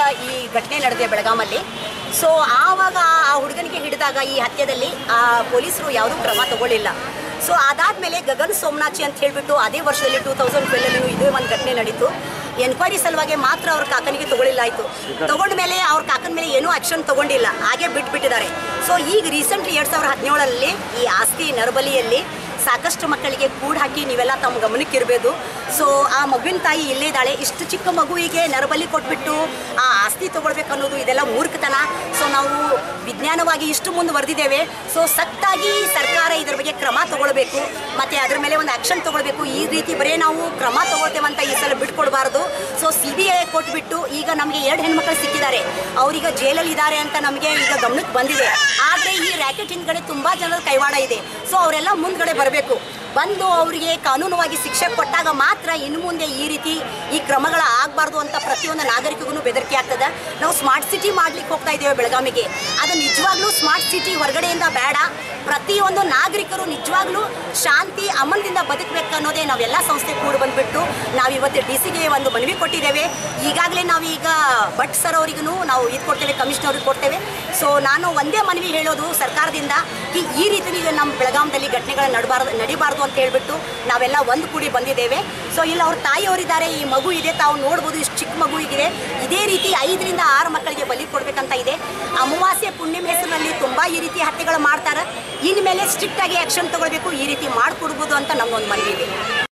ಈ ಘಟನೆ ನಡೆದಿದೆ ಬೆಳಗಾಮಲ್ಲಿ ಸೊ ಆವಾಗ ಆ ಹುಡುಗನಿಗೆ ಹಿಡಿದಾಗ ಈ ಹತ್ಯೆದಲ್ಲಿ ಆ ಪೊಲೀಸರು ಯಾವುದೂ ಕ್ರಮ ತಗೊಳ್ಳಿಲ್ಲ ಸೊ ಅದಾದಮೇಲೆ ಗಗನ್ ಸೋಮನಾಥಿ ಅಂತ ಹೇಳಿಬಿಟ್ಟು ಅದೇ ವರ್ಷದಲ್ಲಿ ಟೂ ತೌಸಂಡ್ ಟ್ವೆಲ್ಲಲ್ಲಿ ಇದೇ ಒಂದು ಘಟನೆ ನಡೀತು ಎನ್ಕ್ವೈರಿ ಸಲುವಾಗಿ ಮಾತ್ರ ಅವ್ರ ಕಾಕನಿಗೆ ತಗೊಳ್ಳಿಲ್ಲ ಆಯಿತು ತಗೊಂಡ ಮೇಲೆ ಅವ್ರ ಕಾಕನ ಮೇಲೆ ಏನೂ ಆಕ್ಷನ್ ತಗೊಂಡಿಲ್ಲ ಹಾಗೆ ಬಿಟ್ಬಿಟ್ಟಿದ್ದಾರೆ ಸೊ ಈಗ ರೀಸೆಂಟ್ಲಿ ಎರಡು ಸಾವಿರದ ಹದಿನೇಳರಲ್ಲಿ ಈ ಆಸ್ತಿ ನರಬಲಿಯಲ್ಲಿ ಸಾಕಷ್ಟು ಮಕ್ಕಳಿಗೆ ಕೂಡ್ ಹಾಕಿ ನೀವೆಲ್ಲ ತಮ್ಮ ಗಮನಕ್ಕೆ ಇರಬೇಕು ಸೊ ಆ ಮಗುವಿನ ತಾಯಿ ಇಲ್ಲೇ ಇದ್ದಾಳೆ ಇಷ್ಟು ಚಿಕ್ಕ ಮಗುವಿಗೆ ನರಬಲಿ ಕೊಟ್ಬಿಟ್ಟು ಆ ಆಸ್ತಿ ತಗೊಳ್ಬೇಕು ಅನ್ನೋದು ಇದೆಲ್ಲ ಮೂರ್ಖತನ ಸೊ ನಾವು ವಿಜ್ಞಾನವಾಗಿ ಇಷ್ಟು ಮುಂದುವರೆದಿದ್ದೇವೆ ಸೊ ಸತ್ತಾಗಿ ಸರ್ಕಾರ ಇದರ ಬಗ್ಗೆ ಕ್ರಮ ತಗೊಳ್ಬೇಕು ಮತ್ತು ಅದ್ರ ಮೇಲೆ ಒಂದು ಆ್ಯಕ್ಷನ್ ತಗೊಳ್ಬೇಕು ಈ ರೀತಿ ಬರೀ ನಾವು ಕ್ರಮ ತಗೊಳ್ತೇವಂತ ಈ ಸಲ ಬಿಟ್ಕೊಡ್ಬಾರ್ದು ಸೊ ಸಿ ಬಿ ಐ ಕೊಟ್ಬಿಟ್ಟು ಈಗ ನಮಗೆ ಎರಡು ಹೆಣ್ಮಕ್ಳು ಸಿಕ್ಕಿದ್ದಾರೆ ಅವರೀಗ ಜೈಲಲ್ಲಿ ಇದ್ದಾರೆ ಅಂತ ನಮಗೆ ಈಗ ಗಮನಕ್ಕೆ ಬಂದಿದೆ ಆದರೆ ಈ ರ್ಯಾಕೆಟ್ ಹಿಂದ್ಗಡೆ ತುಂಬ ಜನರ ಕೈವಾಡ ಇದೆ ಸೊ ಅವರೆಲ್ಲ ಮುಂದ್ಗಡೆ ಬರಬೇಕು ಬಂದು ಅವರಿಗೆ ಕಾನೂನುವಾಗಿ ಶಿಕ್ಷೆ ಕೊಟ್ಟಾಗ ಮಾತ್ರ ಇನ್ನು ಮುಂದೆ ಈ ರೀತಿ ಈ ಕ್ರಮಗಳ ಆಗಬಾರ್ದು ಅಂತ ಪ್ರತಿಯೊಂದು ನಾಗರಿಕಗೂ ಬೆದರಿಕೆ ಆಗ್ತದೆ ನಾವು ಸ್ಮಾರ್ಟ್ ಸಿಟಿ ಮಾಡ್ಲಿಕ್ಕೆ ಹೋಗ್ತಾ ಇದ್ದೇವೆ ಬೆಳಗಾವಿಗೆ ಅದು ನಿಜವಾಗ್ಲೂ ಸ್ಮಾರ್ಟ್ ಸಿಟಿ ಹೊರಗಡೆಯಿಂದ ಬೇಡ ಪ್ರತಿಯೊಂದು ನಾಗರಿಕರು ನಿಜವಾಗ್ಲೂ ಶಾಂತಿ ಅಮನದಿಂದ ಬದುಕಬೇಕು ಅನ್ನೋದೇ ನಾವೆಲ್ಲ ಸಂಸ್ಥೆ ಕೂಡ ಬಂದ್ಬಿಟ್ಟು ನಾವು ಇವತ್ತು ಡಿ ಸಿಗೆ ಒಂದು ಮನವಿ ಕೊಟ್ಟಿದ್ದೇವೆ ಈಗಾಗಲೇ ನಾವೀಗ ಭಟ್ ಸರ್ ಅವರಿಗೂ ನಾವು ಇದು ಕೊಡ್ತೇವೆ ಕಮಿಷನರ್ ಅವ್ರಿಗೆ ಕೊಡ್ತೇವೆ ಸೊ ನಾನು ಒಂದೇ ಮನವಿ ಹೇಳೋದು ಸರ್ಕಾರದಿಂದ ಈ ಈ ರೀತಿ ಈಗ ನಮ್ಮ ಬೆಳಗಾಮದಲ್ಲಿ ಘಟನೆಗಳು ನಡಬಾರ್ದು ನಡಿಬಾರ್ದು ಅಂತ ಹೇಳ್ಬಿಟ್ಟು ನಾವೆಲ್ಲ ಒಂದು ಕೂಡಿ ಬಂದಿದ್ದೇವೆ ಸೊ ಇಲ್ಲಿ ಅವ್ರ ತಾಯಿಯವರಿದ್ದಾರೆ ಈ ಮಗು ಇದೆ ತಾವು ನೋಡ್ಬೋದು ಇಷ್ಟು ಚಿಕ್ಕ ಮಗು ಇದೆ ಇದೇ ರೀತಿ ಐದರಿಂದ ಆರು ಮಕ್ಕಳಿಗೆ ಬಲಿ ಕೊಡ್ಬೇಕಂತ ಇದೆ ಅಮಾವಾಸ್ಯೆ ಪುಣ್ಯಮ ಹೆಸರಿನಲ್ಲಿ ತುಂಬ ಈ ರೀತಿ ಹತ್ಯೆಗಳು ಮಾಡ್ತಾರೆ ಇನ್ಮೇಲೆ ಸ್ಟ್ರಿಕ್ಟ್ ಆಗಿ ಆಕ್ಷನ್ ತಗೊಳ್ಬೇಕು ಈ ರೀತಿ ಮಾಡಿಕೊಡ್ಬೋದು ಅಂತ ನಮ್ಗೊಂದು ಮನವಿ ಇದೆ